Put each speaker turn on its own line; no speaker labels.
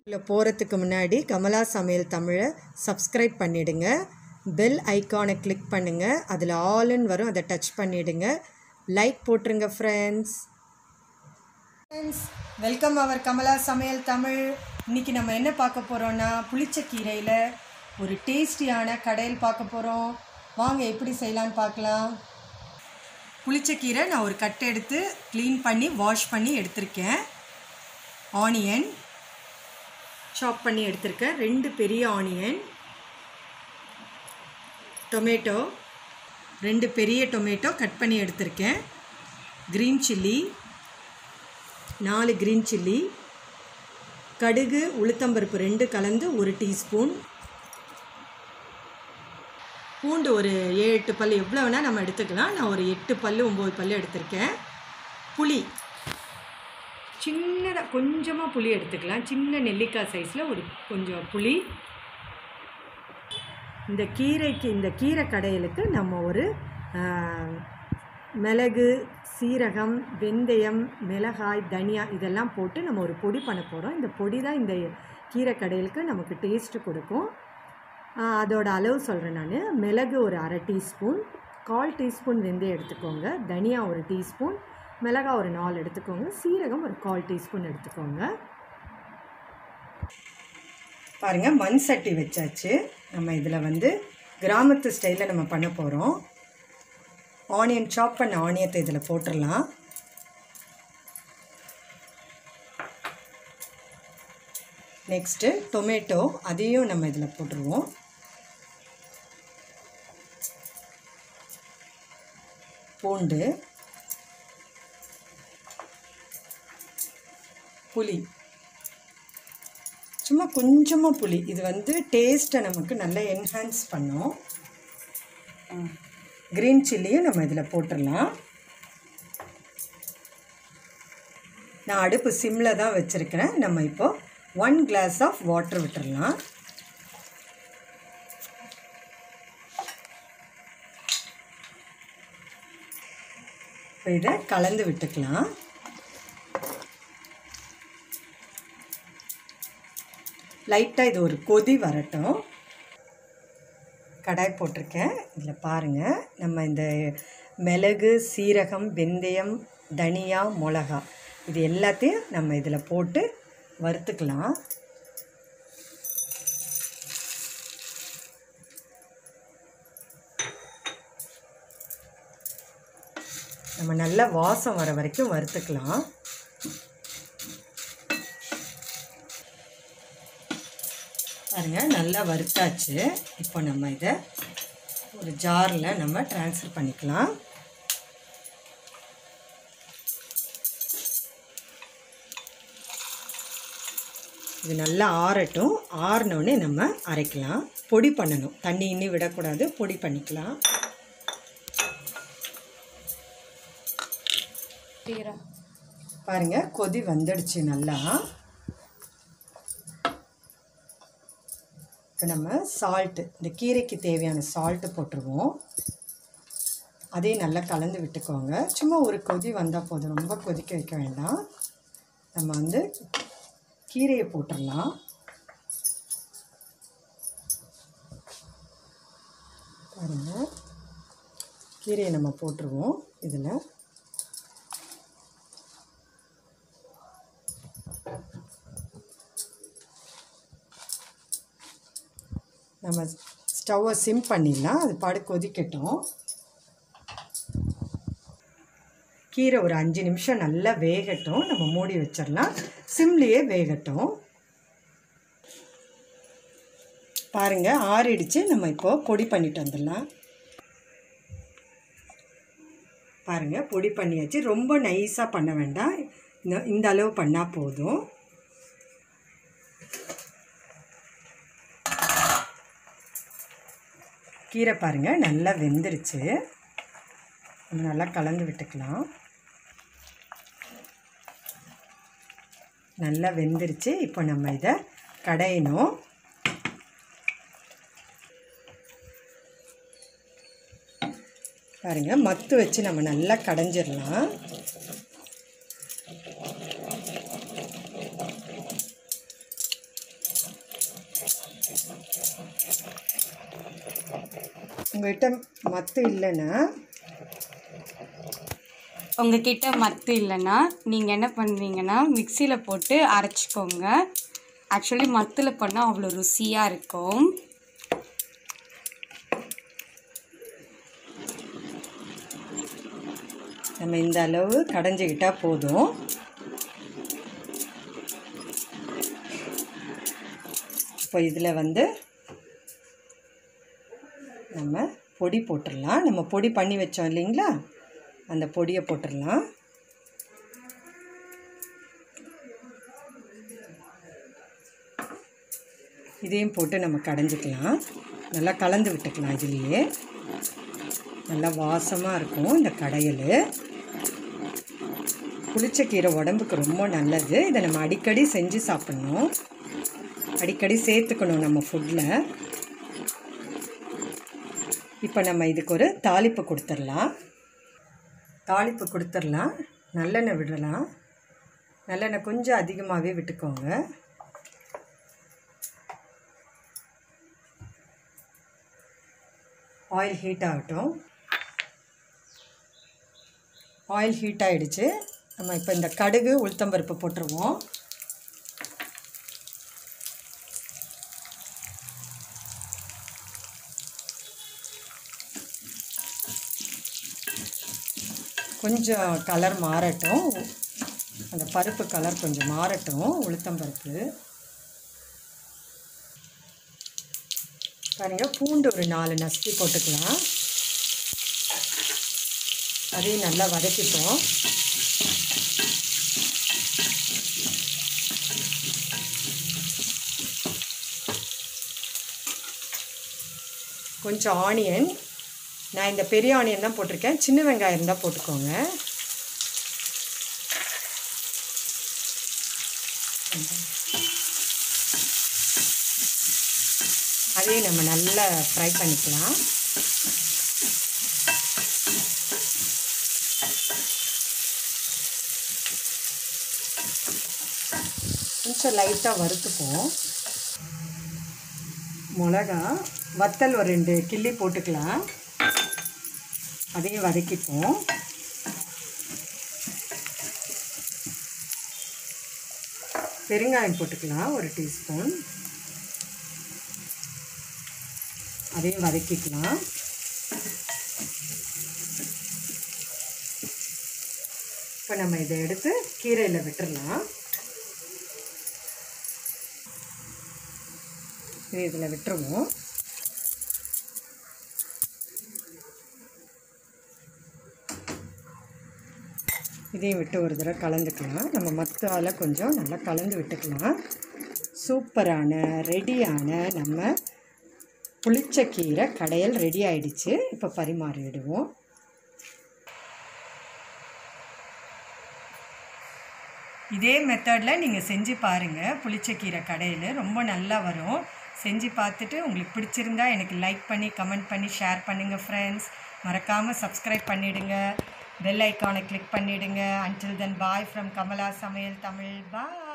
உள்ள போகிறதுக்கு முன்னாடி கமலா சமையல் தமிழை சப்ஸ்கிரைப் பண்ணிடுங்க பெல் ஐக்கானை கிளிக் பண்ணுங்கள் அதில் ஆல்னு வரும் அதை டச் பண்ணிடுங்க லைக் போட்டுருங்க friends friends welcome our Kamala Samayal Tamil இன்னைக்கு நம்ம என்ன பார்க்க போகிறோன்னா புளிச்சக்கீரையில் ஒரு டேஸ்டியான கடையில் பார்க்க போகிறோம் வாங்க எப்படி செய்யலான்னு பார்க்கலாம் புளிச்சக்கீரை நான் ஒரு கட் எடுத்து க்ளீன் பண்ணி வாஷ் பண்ணி எடுத்திருக்கேன் ஆனியன் சாப் பண்ணி எடுத்திருக்கேன் ரெண்டு பெரிய ஆனியன் டொமேட்டோ ரெண்டு பெரிய டொமேட்டோ கட் பண்ணி எடுத்திருக்கேன் க்ரீன் சில்லி நாலு க்ரீன் சில்லி கடுகு உளுத்தம்பருப்பு ரெண்டு கலந்து ஒரு டீஸ்பூன் பூண்டு ஒரு ஏழு எட்டு பல் எவ்வளோ வேணால் நம்ம எடுத்துக்கலாம் நான் ஒரு எட்டு பல் ஒம்பது பல் எடுத்திருக்கேன் புளி சின்னதாக கொஞ்சமாக புளி எடுத்துக்கலாம் சின்ன நெல்லிக்காய் சைஸில் ஒரு கொஞ்சம் புளி இந்த கீரைக்கு இந்த கீரை கடையலுக்கு நம்ம ஒரு ஆ, மிளகு சீரகம் வெந்தயம் மிளகாய் தனியா இதெல்லாம் போட்டு நம்ம ஒரு பொடி பண்ண போகிறோம் இந்த பொடி தான் இந்த கீரை கடையலுக்கு நமக்கு டேஸ்ட்டு கொடுக்கும் ஆ, அதோட அளவு சொல்கிறேன் நான் மிளகு ஒரு அரை டீஸ்பூன் கால் டீஸ்பூன் வெந்தயம் எடுத்துக்கோங்க தனியா ஒரு டீஸ்பூன் மிளகாய் ஒரு நாலு எடுத்துக்கோங்க சீரகம் ஒரு கால் டீஸ்பூன் எடுத்துக்கோங்க பாருங்கள் மண் சட்டி வச்சாச்சு நம்ம இதில் வந்து கிராமத்து ஸ்டைலில் நம்ம பண்ண போகிறோம் ஆனியன் சாப் பண்ண ஆனியத்தை இதில் போட்டுடலாம் நெக்ஸ்ட்டு டொமேட்டோ அதையும் நம்ம இதில் போட்டுருவோம் பூண்டு புளி சும்மா கொஞ்சமாக புளி இது வந்து டேஸ்ட்டை நமக்கு நல்லா என்ஹான்ஸ் பண்ணும் க்ரீன் சில்லியும் நம்ம இதில் போட்டுடலாம் நான் அடுப்பு சிம்மில் தான் வச்சுருக்கிறேன் நம்ம இப்போ ஒன் கிளாஸ் ஆஃப் வாட்டர் விட்டுறலாம் இப்போ இதை கலந்து விட்டுக்கலாம் லைட்டாக இது ஒரு கொதி வரட்டும் கடாய் போட்டிருக்கேன் இதில் பாருங்கள் நம்ம இந்த மிளகு சீரகம் வெந்தயம் தனியா மிளகா இது எல்லாத்தையும் நம்ம இதில் போட்டு வறுத்துக்கலாம் நம்ம நல்லா வாசம் வர வரைக்கும் வறுத்துக்கலாம் பாருங்க நல்லா வறுத்தாச்சு இப்போ நம்ம இதை ஒரு ஜாரில் நம்ம ட்ரான்ஸ்ஃபர் பண்ணிக்கலாம் இது நல்லா ஆறட்டும் ஆறினோடனே நம்ம அரைக்கலாம் பொடி பண்ணணும் தண்ணி இன்னி விடக்கூடாது பொடி பண்ணிக்கலாம் பாருங்க கொதி வந்துடுச்சு நல்லா இப்போ நம்ம சால்ட்டு இந்த கீரைக்கு தேவையான சால்ட்டு போட்டுருவோம் அதையும் நல்லா கலந்து விட்டுக்கோங்க சும்மா ஒரு கொதி வந்தால் போதும் ரொம்ப கொதிக்க வைக்க வேண்டாம் நம்ம வந்து கீரையை போட்டுடலாம் பாருங்க கீரையை நம்ம போட்டுருவோம் இதில் நம்ம ஸ்டவ்வை சிம் பண்ணிடலாம் அது பாடு கொதிக்கட்டும் கீரை ஒரு அஞ்சு நிமிஷம் நல்லா வேகட்டும் நம்ம மூடி வச்சிடலாம் சிம்லேயே வேகட்டும் பாருங்க ஆறிடுச்சு நம்ம இப்போ பொடி பண்ணிட்டு வந்துடலாம் பாருங்க பொடி பண்ணியாச்சு ரொம்ப நைஸாக பண்ண வேண்டாம் இந்த இந்த அளவு பண்ணால் போதும் கீரை பாருங்கள் நல்லா வெந்துருச்சு நம்ம நல்லா கலந்து விட்டுக்கலாம் நல்லா வெந்துருச்சு இப்போ நம்ம இதை கடையணும் பாருங்க மத்து வச்சு நம்ம நல்லா கடைஞ்சிடலாம் உங்கள்கிட்ட மத்து இல்லைன்னா
உங்ககிட்ட மத்து இல்லைன்னா நீங்கள் என்ன பண்ணுவீங்கன்னா மிக்சியில் போட்டு அரைச்சிக்கோங்க ஆக்சுவலி மத்தில் பண்ணால் அவ்வளோ ருசியாக இருக்கும்
நம்ம இந்த அளவு கடைஞ்சிக்கிட்டால் போதும் இப்போ இதில் வந்து நம்ம பொடி போட்டுடலாம் நம்ம பொடி பண்ணி வச்சோம் இல்லைங்களா அந்த பொடியை போட்டுடலாம் இதையும் போட்டு நம்ம கடைஞ்சிக்கலாம் நல்லா கலந்து விட்டுக்கலாம் இதுலேயே நல்லா வாசமாக இருக்கும் இந்த கடையல் புளிச்சக்கீரை உடம்புக்கு ரொம்ப நல்லது இதை நம்ம அடிக்கடி செஞ்சு சாப்பிட்ணும் அடிக்கடி சேர்த்துக்கணும் நம்ம ஃபுட்டில் இப்போ நம்ம இதுக்கு ஒரு தாளிப்பு கொடுத்துடலாம் தாளிப்பு கொடுத்துடலாம் நல்லெண்ணெய் விடலாம் நல்லெண்ணெய் கொஞ்சம் அதிகமாகவே விட்டுக்கோங்க ஆயில் ஹீட் ஆகட்டும் ஆயில் ஹீட் ஆகிடுச்சு நம்ம இப்போ இந்த கடுகு உளுத்தம்பருப்பு போட்டுருவோம் கொஞ்சம் கலர் மாறட்டும் அந்த பருப்பு கலர் கொஞ்சம் மாறட்டும் உளுத்தம்பருப்பு பாருங்க பூண்டு ஒரு நாலு நசுக்கி போட்டுக்கலாம் அதையும் நல்லா வதக்கிப்போம் கொஞ்சம் ஆனியன் நான் இந்த பெரிய ஆனியன் தான் போட்டிருக்கேன் சின்ன வெங்காயம் இருந்தால் போட்டுக்கோங்க அதையும் நம்ம நல்லா ஃப்ரை பண்ணிக்கலாம் கொஞ்சம் லைட்டாக வறுத்துப்போம் மிளகா வத்தல் ஒரு ரெண்டு கிள்ளி போட்டுக்கலாம் அதையும் வதக்கிப்போம் பெருங்காயம் போட்டுக்கலாம் ஒரு டீஸ்பூன் அதையும் வதக்கிக்கலாம் இப்போ நம்ம இதை எடுத்து கீரையில் விட்டுறலாம் இது இதில் விட்டுருவோம் இதையும் விட்டு ஒரு தடவை கலந்துக்கலாம் நம்ம மத்தால கொஞ்சம் நல்லா கலந்து விட்டுக்கலாம் சூப்பரான ரெடியான நம்ம புளிச்சக்கீரை கடையல் ரெடி ஆயிடுச்சு இப்போ பரிமாறிடுவோம் இதே மெத்தடில் நீங்கள் செஞ்சு பாருங்கள் புளிச்சக்கீரை கடையில் ரொம்ப நல்லா வரும் செஞ்சு பார்த்துட்டு உங்களுக்கு பிடிச்சிருந்தா எனக்கு லைக் பண்ணி கமெண்ட் பண்ணி ஷேர் பண்ணுங்கள் ஃப்ரெண்ட்ஸ் மறக்காமல் சப்ஸ்கிரைப் பண்ணிவிடுங்க பெல் ஐக்கானை கிளிக் பண்ணிவிடுங்க until then bye from Kamala Samayal Tamil bye